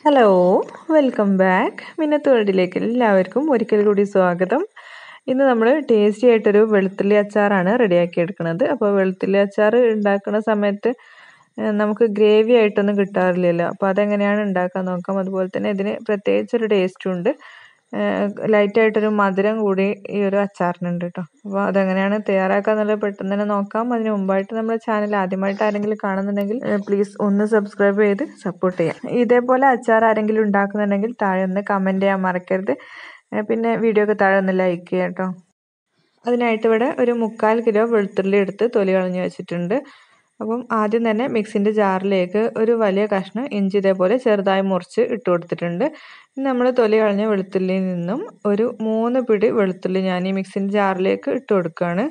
hello welcome back മിന്നത്ത് വേൾഡിലേക്ക് എല്ലാവർക്കും ഒരിക്കൽ കൂടി സ്വാഗതം ഇന്ന് നമ്മൾ ടേസ്റ്റി ആയിട്ടൊരു വെളുത്തുള്ളി അച്ചാറാണ് റെഡിയാക്കി എടുക്കുന്നത് അപ്പോൾ വെളുത്തുള്ളി അച്ചാർ ഉണ്ടാക്കുന്ന സമയത്ത് ഏഹ്, നമുക്ക് ഗ്രേവി ആയിട്ടൊന്നും കിട്ടാറില്ലല്ലോ അപ്പോൾ അതെങ്ങനെയാണ് ഉണ്ടാക്കാൻ നോക്കാം അതുപോലെ തന്നെ ഇതിന് പ്രത്യേകിച്ചൊരു ടേസ്റ്റും ഉണ്ട് ലൈറ്റായിട്ടൊരു മധുരം കൂടി ഈ ഒരു അച്ചാറിനുണ്ട് കേട്ടോ അപ്പോൾ അതെങ്ങനെയാണ് തയ്യാറാക്കുക എന്നുള്ളത് പെട്ടെന്ന് തന്നെ നോക്കാം അതിന് മുമ്പായിട്ട് നമ്മുടെ ചാനൽ ആദ്യമായിട്ട് ആരെങ്കിലും കാണുന്നുണ്ടെങ്കിൽ പ്ലീസ് ഒന്ന് സബ്സ്ക്രൈബ് ചെയ്ത് സപ്പോർട്ട് ചെയ്യാം ഇതേപോലെ അച്ചാർ ആരെങ്കിലും ഉണ്ടാക്കുന്നുണ്ടെങ്കിൽ താഴെ ഒന്ന് കമൻറ്റ് ചെയ്യാൻ മറക്കരുത് ഏഹ് പിന്നെ വീഡിയോ ഒക്കെ താഴെ ഒന്ന് ലൈക്ക് ചെയ്യാം കേട്ടോ അതിനായിട്ട് ഇവിടെ ഒരു മുക്കാൽ കിലോ വെളുത്തുള്ളി എടുത്ത് തൊലി കളഞ്ഞ് വെച്ചിട്ടുണ്ട് അപ്പം ആദ്യം തന്നെ മിക്സിൻ്റെ ജാറിലേക്ക് ഒരു വലിയ കഷ്ണം ഇഞ്ചി ഇതേപോലെ ചെറുതായി മുറിച്ച് ഇട്ട് കൊടുത്തിട്ടുണ്ട് ഇനി നമ്മൾ തൊലി കളഞ്ഞ വെളുത്തുള്ളിയിൽ നിന്നും ഒരു മൂന്ന് പിടി വെളുത്തുള്ളി ഞാൻ ഈ മിക്സിൻ്റെ ജാറിലേക്ക് ഇട്ട് കൊടുക്കുകയാണ്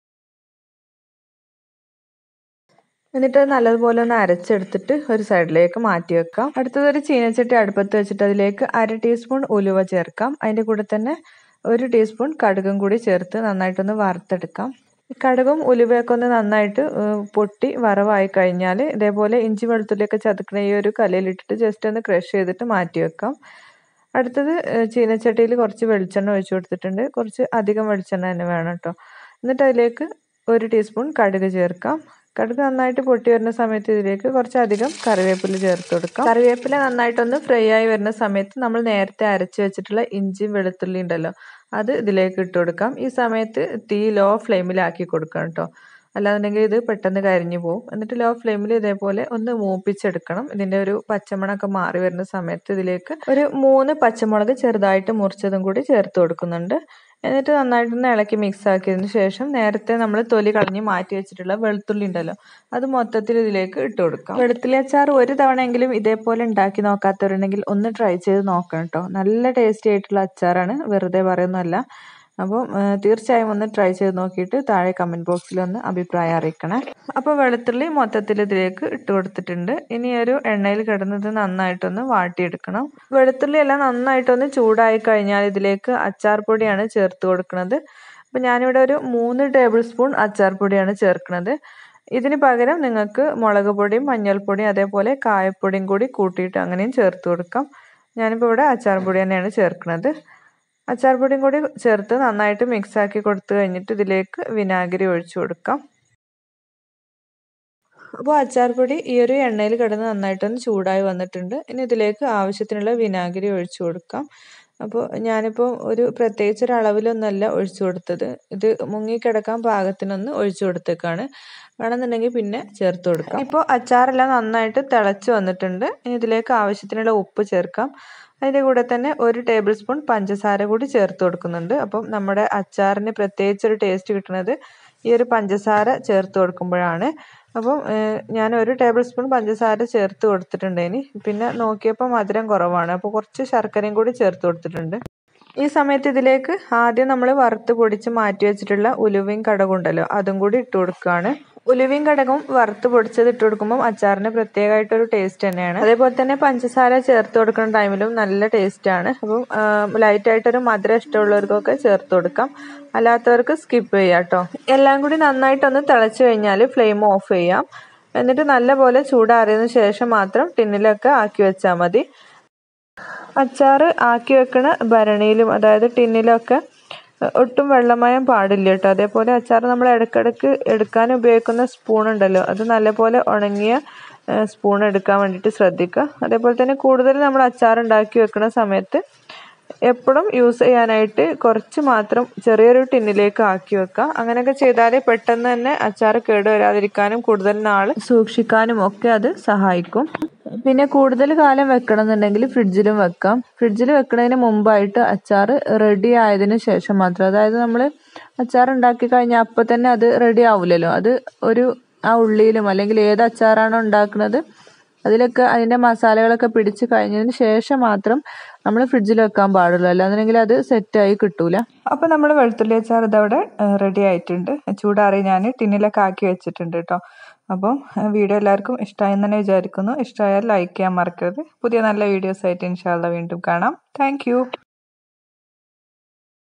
എന്നിട്ട് നല്ലതുപോലെ ഒന്ന് അരച്ചെടുത്തിട്ട് ഒരു സൈഡിലേക്ക് മാറ്റി വെക്കാം അടുത്തത് ഒരു ചീനച്ചട്ടി അടുപ്പത്ത് വെച്ചിട്ട് അതിലേക്ക് അര ടീസ്പൂൺ ഉലുവ ചേർക്കാം അതിൻ്റെ കൂടെ തന്നെ ഒരു ടീസ്പൂൺ കടുകും കൂടി ചേർത്ത് നന്നായിട്ടൊന്ന് വറുത്തെടുക്കാം കടുകും ഉലുവയൊക്കെ ഒന്ന് നന്നായിട്ട് പൊട്ടി വറവായി കഴിഞ്ഞാൽ ഇതേപോലെ ഇഞ്ചി വെളുത്തുള്ളിയൊക്കെ ചതുക്കണ ഈ ഒരു കലയിലിട്ടിട്ട് ജസ്റ്റ് ഒന്ന് ക്രഷ് ചെയ്തിട്ട് മാറ്റി വെക്കാം അടുത്തത് ചീനച്ചട്ടിയിൽ കുറച്ച് വെളിച്ചെണ്ണ ഒഴിച്ചു കൊടുത്തിട്ടുണ്ട് കുറച്ച് അധികം വെളിച്ചെണ്ണ തന്നെ വേണം കേട്ടോ എന്നിട്ട് അതിലേക്ക് ഒരു ടീസ്പൂൺ കടുക് ചേർക്കാം കടുക് നന്നായിട്ട് പൊട്ടി വരുന്ന സമയത്ത് ഇതിലേക്ക് കുറച്ചധികം കറിവേപ്പില ചേർത്ത് കൊടുക്കാം കറിവേപ്പില നന്നായിട്ടൊന്ന് ഫ്രൈ ആയി വരുന്ന സമയത്ത് നമ്മൾ നേരത്തെ അരച്ച് വെച്ചിട്ടുള്ള ഇഞ്ചിയും വെളുത്തുള്ളി ഉണ്ടല്ലോ അത് ഇതിലേക്ക് ഇട്ട് കൊടുക്കാം ഈ സമയത്ത് തീ ലോ ഫ്ലെയിമിലാക്കി കൊടുക്കണം കേട്ടോ അല്ലാന്നുണ്ടെങ്കിൽ ഇത് പെട്ടെന്ന് കരിഞ്ഞു പോകും എന്നിട്ട് ലോ ഫ്ലെയിമിൽ ഇതേപോലെ ഒന്ന് മൂപ്പിച്ചെടുക്കണം ഇതിൻ്റെ ഒരു പച്ചമണമൊക്കെ മാറി വരുന്ന സമയത്ത് ഇതിലേക്ക് ഒരു മൂന്ന് പച്ചമുളക് ചെറുതായിട്ട് മുറിച്ചതും കൂടി ചേർത്ത് കൊടുക്കുന്നുണ്ട് എന്നിട്ട് നന്നായിട്ടൊന്ന് ഇളക്കി മിക്സ് ആക്കിയതിന് ശേഷം നേരത്തെ നമ്മൾ തൊലി കളഞ്ഞ് മാറ്റി വെച്ചിട്ടുള്ള വെളുത്തുള്ളി ഉണ്ടല്ലോ അത് മൊത്തത്തിൽ ഇതിലേക്ക് ഇട്ട് കൊടുക്കാം വെളുത്തുള്ളി അച്ചാർ ഒരു തവണയെങ്കിലും ഇതേപോലെ ഉണ്ടാക്കി നോക്കാത്തവരുണ്ടെങ്കിൽ ഒന്ന് ട്രൈ ചെയ്ത് നോക്കണം കേട്ടോ നല്ല ടേസ്റ്റി ആയിട്ടുള്ള അച്ചാറാണ് വെറുതെ പറയുന്നതല്ല അപ്പോൾ തീർച്ചയായും ഒന്ന് ട്രൈ ചെയ്ത് നോക്കിയിട്ട് താഴെ കമൻറ്റ് ബോക്സിൽ ഒന്ന് അഭിപ്രായം അറിയിക്കണേ അപ്പോൾ വെളുത്തുള്ളി മൊത്തത്തിൽ ഇതിലേക്ക് ഇട്ട് കൊടുത്തിട്ടുണ്ട് ഇനി ഒരു എണ്ണയിൽ കിടന്നത് നന്നായിട്ടൊന്ന് വാട്ടിയെടുക്കണം വെളുത്തുള്ളി എല്ലാം നന്നായിട്ടൊന്ന് ചൂടായി കഴിഞ്ഞാൽ ഇതിലേക്ക് അച്ചാർ പൊടിയാണ് ചേർത്ത് കൊടുക്കുന്നത് അപ്പോൾ ഞാനിവിടെ ഒരു മൂന്ന് ടേബിൾ സ്പൂൺ അച്ചാർ പൊടിയാണ് ചേർക്കുന്നത് ഇതിന് പകരം നിങ്ങൾക്ക് മുളക് പൊടിയും മഞ്ഞൾപ്പൊടിയും അതേപോലെ കായപ്പൊടിയും കൂടി കൂട്ടിയിട്ട് അങ്ങനെയും ചേർത്ത് കൊടുക്കാം ഞാനിപ്പോൾ ഇവിടെ അച്ചാർ പൊടി തന്നെയാണ് ചേർക്കുന്നത് അച്ചാർ പൊടിയും കൂടി ചേർത്ത് നന്നായിട്ട് മിക്സ് ആക്കി കൊടുത്തു കഴിഞ്ഞിട്ട് ഇതിലേക്ക് വിനാഗിരി ഒഴിച്ചു കൊടുക്കാം അപ്പോൾ അച്ചാർ പൊടി ഈ ഒരു എണ്ണയിൽ കിടന്ന് നന്നായിട്ടൊന്ന് ചൂടായി വന്നിട്ടുണ്ട് ഇനി ഇതിലേക്ക് ആവശ്യത്തിനുള്ള വിനാഗിരി ഒഴിച്ചു കൊടുക്കാം അപ്പോൾ ഞാനിപ്പോൾ ഒരു പ്രത്യേകിച്ച് ഒരു അളവിലൊന്നല്ല ഒഴിച്ചു കൊടുത്തത് ഇത് മുങ്ങിക്കിടക്കാൻ പാകത്തിനൊന്ന് ഒഴിച്ചു കൊടുത്തേക്കാണ് വേണമെന്നുണ്ടെങ്കിൽ പിന്നെ ചേർത്ത് കൊടുക്കാം ഇപ്പോൾ അച്ചാറെല്ലാം നന്നായിട്ട് തിളച്ച് വന്നിട്ടുണ്ട് ഇനി ഇതിലേക്ക് ആവശ്യത്തിനുള്ള ഉപ്പ് ചേർക്കാം അതിൻ്റെ കൂടെ തന്നെ ഒരു ടേബിൾ സ്പൂൺ പഞ്ചസാര കൂടി ചേർത്ത് കൊടുക്കുന്നുണ്ട് അപ്പം നമ്മുടെ അച്ചാറിന് പ്രത്യേകിച്ച് ഒരു ടേസ്റ്റ് കിട്ടുന്നത് ഈ ഒരു പഞ്ചസാര ചേർത്ത് കൊടുക്കുമ്പോഴാണ് അപ്പം ഞാൻ ഒരു ടേബിൾ സ്പൂൺ പഞ്ചസാര ചേർത്ത് കൊടുത്തിട്ടുണ്ട് ഇനി പിന്നെ നോക്കിയപ്പോൾ മധുരം കുറവാണ് അപ്പോൾ കുറച്ച് ശർക്കരയും കൂടി ചേർത്ത് കൊടുത്തിട്ടുണ്ട് ഈ സമയത്ത് ഇതിലേക്ക് ആദ്യം നമ്മൾ വറുത്ത് പൊടിച്ച് മാറ്റി വെച്ചിട്ടുള്ള ഉലുവയും കടകും ഉണ്ടല്ലോ അതും കൂടി ഇട്ട് കൊടുക്കുകയാണ് ഉലുവയും കടകും വറുത്ത് പൊടിച്ചത് ഇട്ട് കൊടുക്കുമ്പോൾ അച്ചാറിന് പ്രത്യേകമായിട്ടൊരു ടേസ്റ്റ് തന്നെയാണ് അതേപോലെ തന്നെ പഞ്ചസാര ചേർത്ത് കൊടുക്കുന്ന ടൈമിലും നല്ല ടേസ്റ്റാണ് അപ്പം ലൈറ്റായിട്ടൊരു മധുരം ഇഷ്ടമുള്ളവർക്കൊക്കെ ചേർത്ത് കൊടുക്കാം അല്ലാത്തവർക്ക് സ്കിപ്പ് ചെയ്യാം കേട്ടോ എല്ലാം കൂടി നന്നായിട്ടൊന്ന് തിളച്ച് കഴിഞ്ഞാൽ ഫ്ലെയിം ഓഫ് ചെയ്യാം എന്നിട്ട് നല്ലപോലെ ചൂടാറിയതിനു ശേഷം മാത്രം ടിന്നിലൊക്കെ ആക്കി വെച്ചാൽ മതി അച്ചാർ ആക്കി വെക്കണ ഭരണിയിലും അതായത് ടിന്നിലൊക്കെ ഒട്ടും വെള്ളമയം പാടില്ല കേട്ടോ അതേപോലെ അച്ചാർ നമ്മൾ ഇടയ്ക്കിടയ്ക്ക് എടുക്കാൻ ഉപയോഗിക്കുന്ന സ്പൂൺ ഉണ്ടല്ലോ അത് നല്ലപോലെ ഉണങ്ങിയ സ്പൂൺ എടുക്കാൻ വേണ്ടിയിട്ട് ശ്രദ്ധിക്കുക അതേപോലെ തന്നെ കൂടുതൽ നമ്മൾ അച്ചാർ ഉണ്ടാക്കി വെക്കുന്ന സമയത്ത് എപ്പോഴും യൂസ് ചെയ്യാനായിട്ട് കുറച്ച് മാത്രം ചെറിയൊരു ടിന്നിലേക്ക് ആക്കി വെക്കുക അങ്ങനെയൊക്കെ ചെയ്താൽ പെട്ടെന്ന് തന്നെ അച്ചാർ കേടുവരാതിരിക്കാനും കൂടുതൽ നാൾ സൂക്ഷിക്കാനും ഒക്കെ അത് സഹായിക്കും പിന്നെ കൂടുതൽ കാലം വെക്കണം എന്നുണ്ടെങ്കിൽ ഫ്രിഡ്ജിലും വെക്കാം ഫ്രിഡ്ജിൽ വെക്കുന്നതിന് മുമ്പായിട്ട് അച്ചാർ റെഡി ആയതിനു ശേഷം മാത്രം അതായത് നമ്മൾ അച്ചാർ ഉണ്ടാക്കി കഴിഞ്ഞാൽ അപ്പം തന്നെ അത് റെഡി ആവില്ലല്ലോ അത് ഒരു ആ ഉള്ളിയിലും അല്ലെങ്കിൽ ഏത് അച്ചാറാണോ ഉണ്ടാക്കുന്നത് അതിലൊക്കെ അതിൻ്റെ മസാലകളൊക്കെ പിടിച്ച് കഴിഞ്ഞതിന് ശേഷം മാത്രം നമ്മൾ ഫ്രിഡ്ജിൽ വെക്കാൻ പാടുള്ളൂ അല്ലാന്നുണ്ടെങ്കിൽ അത് സെറ്റായി കിട്ടൂല അപ്പോൾ നമ്മൾ വെളുത്തുള്ളി അച്ചാർ ഇതവിടെ റെഡി ആയിട്ടുണ്ട് ചൂടാറി ഞാൻ ടിന്നിലൊക്കെ ആക്കി വെച്ചിട്ടുണ്ട് കേട്ടോ അപ്പം വീഡിയോ എല്ലാവർക്കും ഇഷ്ടമായെന്ന് തന്നെ വിചാരിക്കുന്നു ഇഷ്ടമായാൽ ലൈക്ക് ചെയ്യാൻ മറക്കരുത് പുതിയ നല്ല വീഡിയോസ് ആയിട്ട് ഇൻഷാല്ല വീണ്ടും കാണാം താങ്ക്